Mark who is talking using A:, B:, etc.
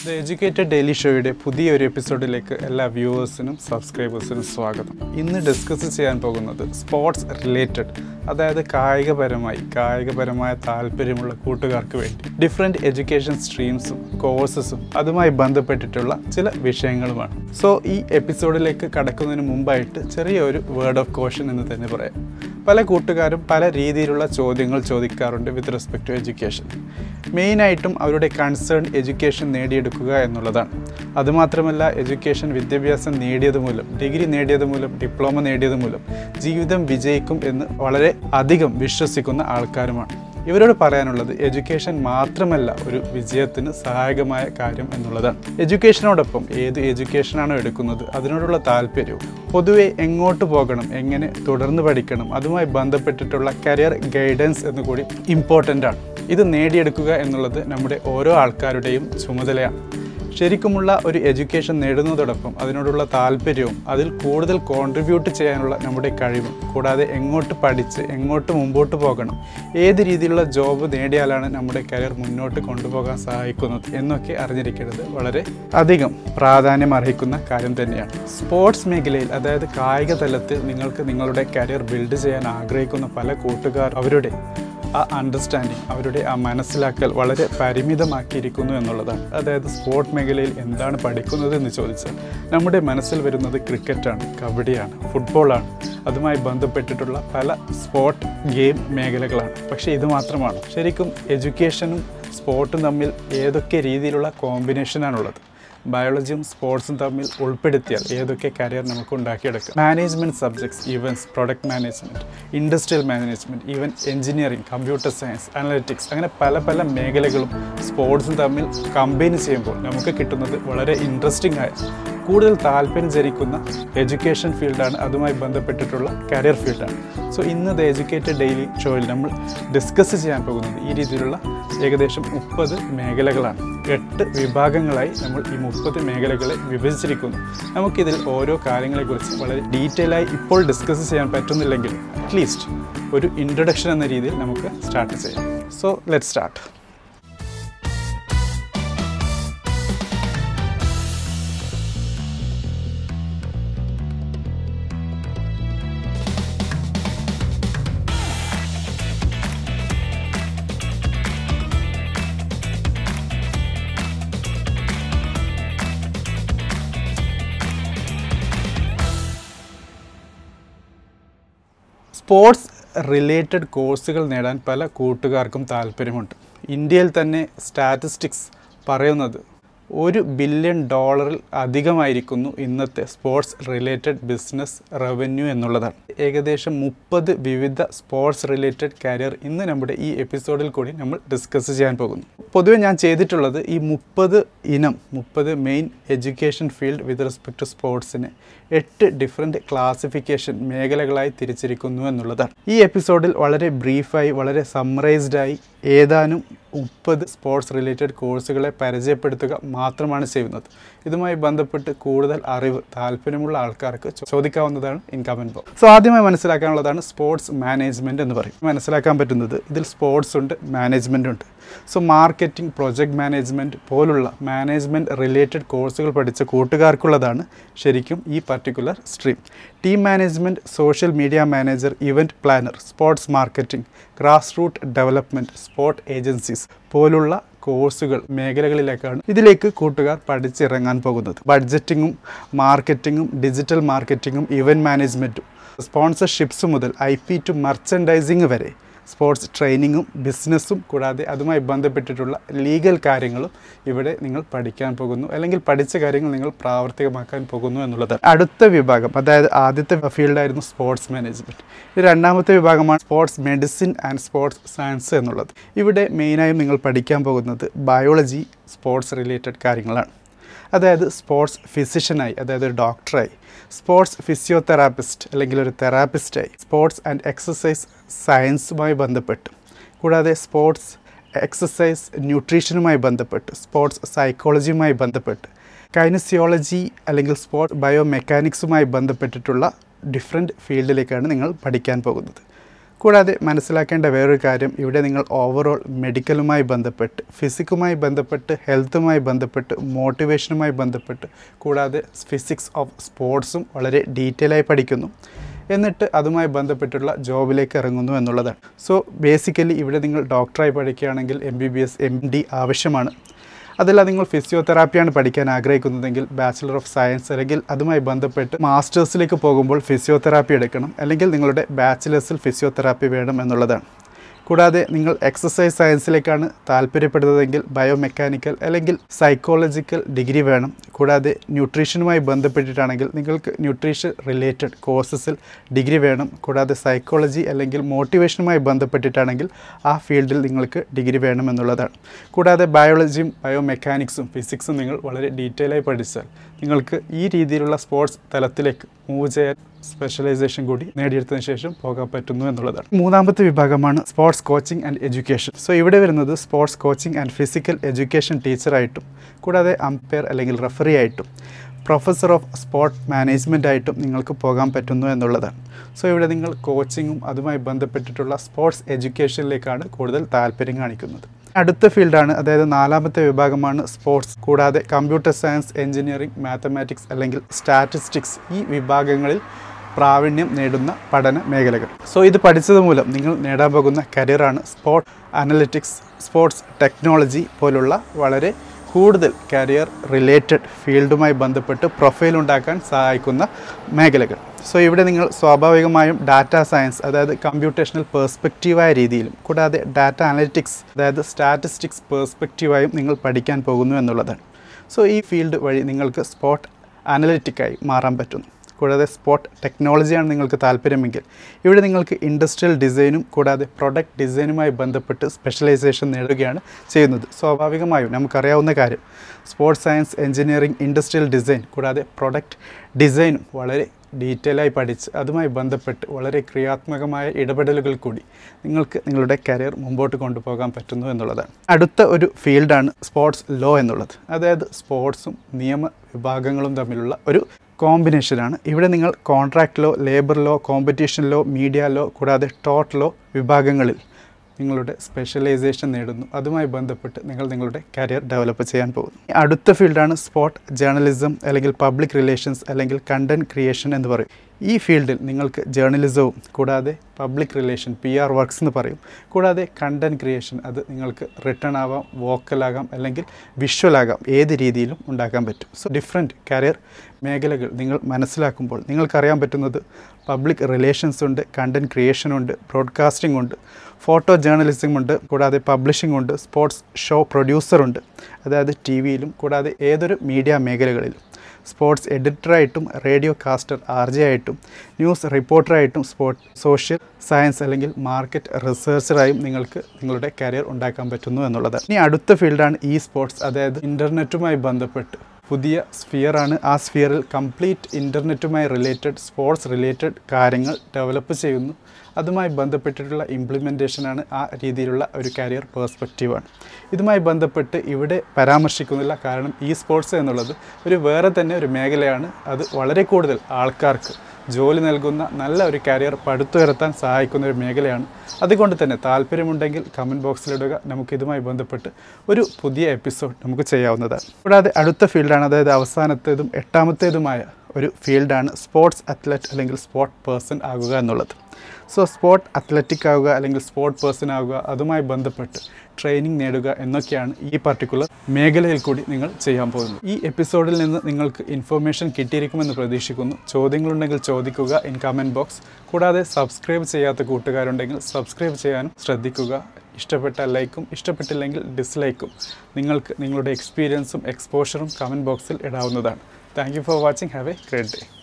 A: the educated daily ഷോയുടെ പുതിയൊരു എപ്പിസോഡിലേക്ക് എല്ലാ വ്യൂവേഴ്സിനും സബ്സ്ക്രൈബേഴ്സിനും സ്വാഗതം ഇന്ന് ഡിസ്കസ് ചെയ്യാൻ പോകുന്നത് സ്പോർട്സ് റിലേറ്റഡ് അതായത് കായികപരമായി കായികപരമായ താല്പര്യമുള്ള കൂട്ടുകാർക്ക് വേണ്ടി ഡിഫറെൻറ്റ് എഡ്യൂക്കേഷൻ സ്ട്രീംസും കോഴ്സസും അതുമായി ബന്ധപ്പെട്ടിട്ടുള്ള ചില വിഷയങ്ങളുമാണ് സോ ഈ എപ്പിസോഡിലേക്ക് കടക്കുന്നതിന് മുമ്പായിട്ട് ചെറിയൊരു വേർഡ് ഓഫ് കോഷൻ എന്ന് തന്നെ പറയാം പല കൂട്ടുകാരും പല രീതിയിലുള്ള ചോദ്യങ്ങൾ ചോദിക്കാറുണ്ട് വിത്ത് റെസ്പെക്ട് ടു എഡ്യൂക്കേഷൻ മെയിനായിട്ടും അവരുടെ കൺസേൺ എഡ്യൂക്കേഷൻ നേടിയെടുക്കുക എന്നുള്ളതാണ് അതുമാത്രമല്ല എഡ്യൂക്കേഷൻ വിദ്യാഭ്യാസം നേടിയത് മൂലം ഡിഗ്രി നേടിയത് മൂലം ഡിപ്ലോമ നേടിയത് മൂലം ജീവിതം വിജയിക്കും എന്ന് വളരെ അധികം വിശ്വസിക്കുന്ന ആൾക്കാരുമാണ് ഇവരോട് പറയാനുള്ളത് എഡ്യൂക്കേഷൻ മാത്രമല്ല ഒരു വിജയത്തിന് സഹായകമായ കാര്യം എന്നുള്ളതാണ് എഡ്യൂക്കേഷനോടൊപ്പം ഏത് എഡ്യൂക്കേഷനാണോ എടുക്കുന്നത് അതിനോടുള്ള താല്പര്യവും പൊതുവെ എങ്ങോട്ട് പോകണം എങ്ങനെ തുടർന്ന് പഠിക്കണം അതുമായി ബന്ധപ്പെട്ടിട്ടുള്ള കരിയർ ഗൈഡൻസ് എന്ന് കൂടി ഇമ്പോർട്ടൻ്റ് ആണ് ഇത് നേടിയെടുക്കുക എന്നുള്ളത് നമ്മുടെ ഓരോ ആൾക്കാരുടെയും ചുമതലയാണ് ശരിക്കുമുള്ള ഒരു എഡ്യൂക്കേഷൻ നേടുന്നതോടൊപ്പം അതിനോടുള്ള താല്പര്യവും അതിൽ കൂടുതൽ കോൺട്രിബ്യൂട്ട് ചെയ്യാനുള്ള നമ്മുടെ കഴിവും കൂടാതെ എങ്ങോട്ട് പഠിച്ച് എങ്ങോട്ട് മുമ്പോട്ട് പോകണം ഏത് രീതിയിലുള്ള ജോബ് നേടിയാലാണ് നമ്മുടെ കരിയർ മുന്നോട്ട് കൊണ്ടുപോകാൻ സഹായിക്കുന്നത് എന്നൊക്കെ അറിഞ്ഞിരിക്കുന്നത് വളരെ അധികം പ്രാധാന്യം അർഹിക്കുന്ന കാര്യം തന്നെയാണ് സ്പോർട്സ് മേഖലയിൽ അതായത് കായിക തലത്തിൽ നിങ്ങൾക്ക് നിങ്ങളുടെ കരിയർ ബിൽഡ് ചെയ്യാൻ ആഗ്രഹിക്കുന്ന പല കൂട്ടുകാർ അവരുടെ ആ അണ്ടർസ്റ്റാൻഡിങ് അവരുടെ ആ മനസ്സിലാക്കൽ വളരെ പരിമിതമാക്കിയിരിക്കുന്നു എന്നുള്ളതാണ് അതായത് സ്പോർട്ട് മേഖലയിൽ എന്താണ് പഠിക്കുന്നത് എന്ന് ചോദിച്ചാൽ നമ്മുടെ മനസ്സിൽ വരുന്നത് ക്രിക്കറ്റാണ് കബഡിയാണ് ഫുട്ബോളാണ് അതുമായി ബന്ധപ്പെട്ടിട്ടുള്ള പല സ്പോർട്ട് ഗെയിം മേഖലകളാണ് പക്ഷേ ഇത് മാത്രമാണ് ശരിക്കും എഡ്യൂക്കേഷനും സ്പോർട്ടും തമ്മിൽ ഏതൊക്കെ രീതിയിലുള്ള കോമ്പിനേഷനാണുള്ളത് ബയോളജിയും സ്പോർട്സും തമ്മിൽ ഉൾപ്പെടുത്തിയാൽ ഏതൊക്കെ കരിയർ നമുക്ക് ഉണ്ടാക്കിയെടുക്കാം management subjects events product management industrial management even engineering computer science analytics അങ്ങനെ പല പല മേഖലകളും സ്പോർട്സും തമ്മിൽ കമ്പൈൻ ചെയ്യുമ്പോൾ നമുക്ക് കിട്ടുന്നത് വളരെ ഇൻട്രസ്റ്റിംഗ് ആയ കൂടുതൽ താല്പര്യം ജനിക്കുന്ന എഡ്യൂക്കേഷൻ ഫീൽഡാണ് അതുമായി ബന്ധപ്പെട്ടിട്ടുള്ള കരിയർ ഫീൽഡാണ് സോ ഇന്ന് ദ എഡ്യൂക്കേറ്റഡ് ഡെയിലി ഷോയിൽ നമ്മൾ ഡിസ്കസ് ചെയ്യാൻ പോകുന്നത് ഈ രീതിയിലുള്ള ഏകദേശം മുപ്പത് മേഖലകളാണ് എട്ട് വിഭാഗങ്ങളായി നമ്മൾ ഈ മുപ്പത് മേഖലകളെ വിഭജിച്ചിരിക്കുന്നു നമുക്കിതിൽ ഓരോ കാര്യങ്ങളെക്കുറിച്ച് വളരെ ഡീറ്റെയിൽ ആയി ഇപ്പോൾ ഡിസ്കസ് ചെയ്യാൻ പറ്റുന്നില്ലെങ്കിൽ അറ്റ്ലീസ്റ്റ് ഒരു ഇൻട്രൊഡക്ഷൻ എന്ന രീതിയിൽ നമുക്ക് സ്റ്റാർട്ട് ചെയ്യാം so let start sports related കോഴ്സുകൾ നേടാൻ പല കൂട്ടുകാർക്കും താല്പര്യമുണ്ട് ഇന്ത്യയിൽ തന്നെ സ്റ്റാറ്റിസ്റ്റിക്സ് പറയുന്നത് ഒരു ബില്യൺ ഡോളറിൽ അധികമായിരിക്കുന്നു ഇന്നത്തെ സ്പോർട്സ് റിലേറ്റഡ് ബിസിനസ് റവന്യൂ എന്നുള്ളതാണ് ഏകദേശം മുപ്പത് വിവിധ സ്പോർട്സ് റിലേറ്റഡ് കരിയർ ഇന്ന് നമ്മുടെ ഈ എപ്പിസോഡിൽ കൂടി നമ്മൾ ഡിസ്കസ് ചെയ്യാൻ പോകുന്നു പൊതുവെ ഞാൻ ചെയ്തിട്ടുള്ളത് ഈ മുപ്പത് ഇനം മുപ്പത് main education field with respect to സ്പോർട്സിനെ എട്ട് ഡിഫറെൻറ്റ് ക്ലാസിഫിക്കേഷൻ മേഖലകളായി തിരിച്ചിരിക്കുന്നു എന്നുള്ളതാണ് ഈ എപ്പിസോഡിൽ വളരെ ബ്രീഫായി വളരെ സമ്മറൈസ്ഡായി ഏതാനും മുപ്പത് സ്പോർട്സ് റിലേറ്റഡ് കോഴ്സുകളെ പരിചയപ്പെടുത്തുക മാത്രമാണ് ചെയ്യുന്നത് ഇതുമായി ബന്ധപ്പെട്ട് കൂടുതൽ അറിവ് താല്പര്യമുള്ള ആൾക്കാർക്ക് ചോ- ചോദിക്കാവുന്നതാണ് ഇൻ കമൻറ്റ് ബോക്സ് സോ ആദ്യമായി മനസ്സിലാക്കാനുള്ളതാണ് സ്പോർട്സ് മാനേജ്മെൻറ്റ് എന്ന് പറയും മനസ്സിലാക്കാൻ പറ്റുന്നത് ഇതിൽ സ്പോർട്സ് ഉണ്ട് മാനേജ്മെൻ്റ് ഉണ്ട് സോ മാർക്കറ്റിംഗ് പ്രൊജക്ട് മാനേജ്മെൻറ്റ് പോലുള്ള മാനേജ്മെൻറ്റ് റിലേറ്റഡ് കോഴ്സുകൾ പഠിച്ച കൂട്ടുകാർക്കുള്ളതാണ് ശരിക്കും ഈ particular stream team management social media manager event planner sports marketing grass root development sport agencies പോലുള്ള കോഴ്സുകൾ മേഖലകളിലേക്കാണ് ഇതിലേക്ക് കൂട്ടുകാർ പഠിച്ചിറങ്ങാൻ പോകുന്നത് ബഡ്ജറ്റിങ്ങും മാർക്കറ്റിങ്ങും ഡിജിറ്റൽ മാർക്കറ്റിങ്ങും ഇവൻറ്റ് മാനേജ്മെൻറ്റും സ്പോൺസർഷിപ്സ് മുതൽ ഐ പി ടു മർച്ചൻഡൈസിങ് വരെ സ്പോർട്സ് ട്രെയിനിങ്ങും ബിസിനസ്സും കൂടാതെ അതുമായി ബന്ധപ്പെട്ടിട്ടുള്ള ലീഗൽ കാര്യങ്ങളും ഇവിടെ നിങ്ങൾ പഠിക്കാൻ പോകുന്നു അല്ലെങ്കിൽ പഠിച്ച കാര്യങ്ങൾ നിങ്ങൾ പ്രാവർത്തികമാക്കാൻ പോകുന്നു എന്നുള്ളതാണ് അടുത്ത വിഭാഗം അതായത് ആദ്യത്തെ ഫീൽഡായിരുന്നു സ്പോർട്സ് മാനേജ്മെൻറ്റ് ഇത് രണ്ടാമത്തെ വിഭാഗമാണ് sports medicine and sports science എന്നുള്ളത് ഇവിടെ മെയിനായും നിങ്ങൾ പഠിക്കാൻ പോകുന്നത് ബയോളജി സ്പോർട്സ് റിലേറ്റഡ് കാര്യങ്ങളാണ് അതായത് സ്പോർട്സ് ഫിസിഷ്യനായി അതായത് ഒരു ഡോക്ടറായി സ്പോർട്സ് ഫിസിയോതെറാപ്പിസ്റ്റ് അല്ലെങ്കിൽ ഒരു തെറാപ്പിസ്റ്റായി സ്പോർട്സ് ആൻഡ് എക്സസൈസ് സയൻസുമായി ബന്ധപ്പെട്ട് കൂടാതെ സ്പോർട്സ് എക്സസൈസ് ന്യൂട്രീഷനുമായി ബന്ധപ്പെട്ട് സ്പോർട്സ് സൈക്കോളജിയുമായി ബന്ധപ്പെട്ട് കൈനസിയോളജി അല്ലെങ്കിൽ സ്പോർട്സ് ബയോ മെക്കാനിക്സുമായി ബന്ധപ്പെട്ടിട്ടുള്ള ഡിഫറെൻറ്റ് ഫീൽഡിലേക്കാണ് നിങ്ങൾ പഠിക്കാൻ പോകുന്നത് കൂടാതെ മനസ്സിലാക്കേണ്ട വേറൊരു കാര്യം ഇവിടെ നിങ്ങൾ ഓവറോൾ മെഡിക്കലുമായി ബന്ധപ്പെട്ട് ഫിസിക്കുമായി ബന്ധപ്പെട്ട് ഹെൽത്തുമായി ബന്ധപ്പെട്ട് മോട്ടിവേഷനുമായി ബന്ധപ്പെട്ട് കൂടാതെ ഫിസിക്സ് ഓഫ് സ്പോർട്സും വളരെ ഡീറ്റെയിൽ ആയി പഠിക്കുന്നു എന്നിട്ട് അതുമായി ബന്ധപ്പെട്ടുള്ള ജോബിലേക്ക് ഇറങ്ങുന്നു എന്നുള്ളതാണ് സോ ബേസിക്കലി ഇവിടെ നിങ്ങൾ ഡോക്ടറായി പഠിക്കുകയാണെങ്കിൽ M B B S M D ആവശ്യമാണ് അതല്ല നിങ്ങൾ ഫിസിയോതെറാപ്പിയാണ് പഠിക്കാൻ ആഗ്രഹിക്കുന്നതെങ്കിൽ ബാച്ചിലർ ഓഫ് സയൻസ് അല്ലെങ്കിൽ അതുമായി ബന്ധപ്പെട്ട് മാസ്റ്റേഴ്സിലേക്ക് പോകുമ്പോൾ ഫിസിയോതെറാപ്പി എടുക്കണം അല്ലെങ്കിൽ നിങ്ങളുടെ ബാച്ചിലേഴ്സിൽ ഫിസിയോതെറാപ്പി വേണം എന്നുള്ളതാണ് കൂടാതെ നിങ്ങൾ എക്സസൈസ് സയൻസിലേക്കാണ് താല്പര്യപ്പെടുന്നതെങ്കിൽ ബയോമെക്കാനിക്കൽ അല്ലെങ്കിൽ സൈക്കോളജിക്കൽ ഡിഗ്രി വേണം കൂടാതെ ന്യൂട്രീഷനുമായി ബന്ധപ്പെട്ടിട്ടാണെങ്കിൽ നിങ്ങൾക്ക് ന്യൂട്രീഷൻ റിലേറ്റഡ് കോഴ്സസിൽ ഡിഗ്രി വേണം കൂടാതെ സൈക്കോളജി അല്ലെങ്കിൽ മോട്ടിവേഷനുമായി ബന്ധപ്പെട്ടിട്ടാണെങ്കിൽ ആ ഫീൽഡിൽ നിങ്ങൾക്ക് ഡിഗ്രി വേണം എന്നുള്ളതാണ് കൂടാതെ ബയോളജിയും ബയോമെക്കാനിക്സും ഫിസിക്സും നിങ്ങൾ വളരെ ഡീറ്റെയിൽ ആയി പഠിച്ചാൽ നിങ്ങൾക്ക് ഈ രീതിയിലുള്ള സ്പോർട്സ് തലത്തിലേക്ക് മൂവ് ചെയ്യാൻ സ്പെഷ്യലൈസേഷൻ കൂടി നേടിയെടുത്തതിന് ശേഷം പോകാൻ പറ്റുന്നു എന്നുള്ളതാണ് മൂന്നാമത്തെ വിഭാഗമാണ് sports coaching and education so ഇവിടെ വരുന്നത് sports coaching and physical education ടീച്ചറായിട്ടും കൂടാതെ അമ്പയർ അല്ലെങ്കിൽ റെഫറി ആയിട്ടും പ്രൊഫസർ ഓഫ് സ്പോർട്ട് മാനേജ്മെൻ്റ് ആയിട്ടും നിങ്ങൾക്ക് പോകാൻ പറ്റുന്നു എന്നുള്ളതാണ് സോ ഇവിടെ നിങ്ങൾ കോച്ചിങ്ങും അതുമായി ബന്ധപ്പെട്ടിട്ടുള്ള സ്പോർട്സ് എഡ്യൂക്കേഷനിലേക്കാണ് കൂടുതൽ താല്പര്യം കാണിക്കുന്നത് അടുത്ത ഫീൽഡാണ് അതായത് നാലാമത്തെ വിഭാഗമാണ് സ്പോർട്സ് കൂടാതെ കമ്പ്യൂട്ടർ സയൻസ് എഞ്ചിനീയറിംഗ് മാത്തമാറ്റിക്സ് അല്ലെങ്കിൽ സ്റ്റാറ്റിസ്റ്റിക്സ് ഈ വിഭാഗങ്ങളിൽ പ്രാവീണ്യം നേടുന്ന പഠന മേഖലകൾ സോ ഇത് പഠിച്ചത് മൂലം നിങ്ങൾ നേടാൻ പോകുന്ന കരിയറാണ് സ്പോർട്ട് അനലിറ്റിക്സ് സ്പോർട്സ് ടെക്നോളജി പോലുള്ള വളരെ കൂടുതൽ കരിയർ റിലേറ്റഡ് ഫീൽഡുമായി ബന്ധപ്പെട്ട് പ്രൊഫൈൽ ഉണ്ടാക്കാൻ സഹായിക്കുന്ന മേഖലകൾ സോ ഇവിടെ നിങ്ങൾ സ്വാഭാവികമായും ഡാറ്റ സയൻസ് അതായത് കമ്പ്യൂട്ടേഷണൽ പേഴ്സ്പെക്റ്റീവായ രീതിയിലും കൂടാതെ ഡാറ്റ അനലിറ്റിക്സ് അതായത് സ്റ്റാറ്റിസ്റ്റിക്സ് പേഴ്സ്പെക്റ്റീവായും നിങ്ങൾ പഠിക്കാൻ പോകുന്നു എന്നുള്ളതാണ് സോ ഈ ഫീൽഡ് വഴി നിങ്ങൾക്ക് സ്പോട്ട് അനലിറ്റിക്കായി മാറാൻ പറ്റുന്നു കൂടാതെ സ്പോട്ട് ടെക്നോളജിയാണ് നിങ്ങൾക്ക് താല്പര്യമെങ്കിൽ ഇവിടെ നിങ്ങൾക്ക് ഇൻഡസ്ട്രിയൽ ഡിസൈനും കൂടാതെ പ്രൊഡക്റ്റ് ഡിസൈനുമായി ബന്ധപ്പെട്ട് സ്പെഷ്യലൈസേഷൻ നേടുകയാണ് ചെയ്യുന്നത് സ്വാഭാവികമായും നമുക്കറിയാവുന്ന കാര്യം sports science engineering industrial design കൂടാതെ പ്രൊഡക്റ്റ് ഡിസൈനും വളരെ ഡീറ്റെയിലായി പഠിച്ച് അതുമായി ബന്ധപ്പെട്ട് വളരെ ക്രിയാത്മകമായ ഇടപെടലുകൾ കൂടി നിങ്ങൾക്ക് നിങ്ങളുടെ കരിയർ മുമ്പോട്ട് കൊണ്ടുപോകാൻ പറ്റുന്നു എന്നുള്ളതാണ് അടുത്ത ഒരു ഫീൽഡാണ് സ്പോർട്സ് ലോ എന്നുള്ളത് അതായത് സ്പോർട്സും നിയമ വിഭാഗങ്ങളും തമ്മിലുള്ള ഒരു കോമ്പിനേഷനാണ് ഇവിടെ നിങ്ങൾ contract law labour law competition law media law കൂടാതെ ടോട്ട് ലോ വിഭാഗങ്ങളിൽ നിങ്ങളുടെ സ്പെഷ്യലൈസേഷൻ നേടുന്നു അതുമായി ബന്ധപ്പെട്ട് നിങ്ങൾ നിങ്ങളുടെ കരിയർ ഡെവലപ്പ് ചെയ്യാൻ പോകുന്നു ഈ അടുത്ത ഫീൽഡാണ് സ്പോർട്ട് ജേർണലിസം അല്ലെങ്കിൽ പബ്ലിക് റിലേഷൻസ് അല്ലെങ്കിൽ കണ്ടൻറ് ക്രിയേഷൻ എന്ന് പറയും ഈ ഫീൽഡിൽ നിങ്ങൾക്ക് ജേർണലിസവും കൂടാതെ public relation P R works എന്ന് പറയും കൂടാതെ കണ്ടൻറ് ക്രിയേഷൻ അത് നിങ്ങൾക്ക് റിട്ടേൺ ആവാം വോക്കലാകാം അല്ലെങ്കിൽ വിഷ്വലാകാം ഏത് രീതിയിലും ഉണ്ടാക്കാൻ പറ്റും സോ ഡിഫറെൻറ്റ് കരിയർ മേഖലകൾ നിങ്ങൾ മനസ്സിലാക്കുമ്പോൾ നിങ്ങൾക്കറിയാൻ പറ്റുന്നത് പബ്ലിക് റിലേഷൻസ് ഉണ്ട് കണ്ടൻറ് ക്രിയേഷൻ ഉണ്ട് ബ്രോഡ്കാസ്റ്റിംഗ് ഉണ്ട് ഫോട്ടോ ജേർണലിസം ഉണ്ട് കൂടാതെ പബ്ലിഷിംഗ് ഉണ്ട് സ്പോർട്സ് ഷോ പ്രൊഡ്യൂസർ ഉണ്ട് അതായത് ടി വിയിലും കൂടാതെ ഏതൊരു മീഡിയ മേഖലകളിലും സ്പോർട്സ് എഡിറ്ററായിട്ടും റേഡിയോ കാസ്റ്റർ ആർ ജെ ആയിട്ടും ന്യൂസ് റിപ്പോർട്ടറായിട്ടും സ്പോർട്ട് സോഷ്യൽ സയൻസ് അല്ലെങ്കിൽ മാർക്കറ്റ് റിസർച്ചറായും നിങ്ങൾക്ക് നിങ്ങളുടെ കരിയർ ഉണ്ടാക്കാൻ പറ്റുന്നു എന്നുള്ളതാണ് ഇനി അടുത്ത ഫീൽഡാണ് ഇ സ്പോർട്സ് അതായത് ഇൻ്റർനെറ്റുമായി ബന്ധപ്പെട്ട് പുതിയ സ്ഫിയറാണ് ആ സ്ഫിയറിൽ കംപ്ലീറ്റ് ഇൻ്റർനെറ്റുമായി റിലേറ്റഡ് സ്പോർട്സ് റിലേറ്റഡ് കാര്യങ്ങൾ ഡെവലപ്പ് ചെയ്യുന്നു അതുമായി ബന്ധപ്പെട്ടിട്ടുള്ള ഇംപ്ലിമെൻറ്റേഷനാണ് ആ രീതിയിലുള്ള ഒരു കരിയർ പേഴ്സ്പെക്റ്റീവാണ് ഇതുമായി ബന്ധപ്പെട്ട് ഇവിടെ പരാമർശിക്കുന്നില്ല കാരണം ഈ സ്പോർട്സ് എന്നുള്ളത് ഒരു വേറെ തന്നെ ഒരു മേഖലയാണ് അത് വളരെ കൂടുതൽ ആൾക്കാർക്ക് ജോലി നൽകുന്ന നല്ല ഒരു കരിയർ പടുത്തുയർത്താൻ സഹായിക്കുന്ന ഒരു മേഖലയാണ് അതുകൊണ്ട് തന്നെ താല്പര്യമുണ്ടെങ്കിൽ കമൻറ്റ് ബോക്സിലിടുക നമുക്ക് ഇതുമായി ബന്ധപ്പെട്ട് ഒരു പുതിയ എപ്പിസോഡ് നമുക്ക് ചെയ്യാവുന്നതാണ് കൂടാതെ അടുത്ത ഫീൽഡാണ് അതായത് അവസാനത്തേതും എട്ടാമത്തേതുമായ ഒരു ഫീൽഡാണ് സ്പോർട്സ് അത്ലറ്റ് അല്ലെങ്കിൽ സ്പോർട്ട് പേഴ്സൺ ആകുക എന്നുള്ളത് സോ സ്പോർട്ട് അത്ലറ്റിക് ആവുക അല്ലെങ്കിൽ സ്പോർട്ട് പേഴ്സൺ ആവുക അതുമായി ബന്ധപ്പെട്ട് ട്രെയിനിങ് നേടുക എന്നൊക്കെയാണ് ഈ പർട്ടിക്കുലർ മേഖലയിൽ കൂടി നിങ്ങൾ ചെയ്യാൻ പോകുന്നത് ഈ എപ്പിസോഡിൽ നിന്ന് നിങ്ങൾക്ക് ഇൻഫർമേഷൻ കിട്ടിയിരിക്കുമെന്ന് പ്രതീക്ഷിക്കുന്നു ചോദ്യങ്ങളുണ്ടെങ്കിൽ ചോദിക്കുക ഇൻ കമൻറ്റ് ബോക്സ് കൂടാതെ സബ്സ്ക്രൈബ് ചെയ്യാത്ത കൂട്ടുകാരുണ്ടെങ്കിൽ സബ്സ്ക്രൈബ് ചെയ്യാനും ശ്രദ്ധിക്കുക ഇഷ്ടപ്പെട്ട ലൈക്കും ഇഷ്ടപ്പെട്ടില്ലെങ്കിൽ ഡിസ്ലൈക്കും നിങ്ങൾക്ക് നിങ്ങളുടെ എക്സ്പീരിയൻസും എക്സ്പോഷറും കമൻറ്റ് ബോക്സിൽ ഇടാവുന്നതാണ് thank you for watching have a great day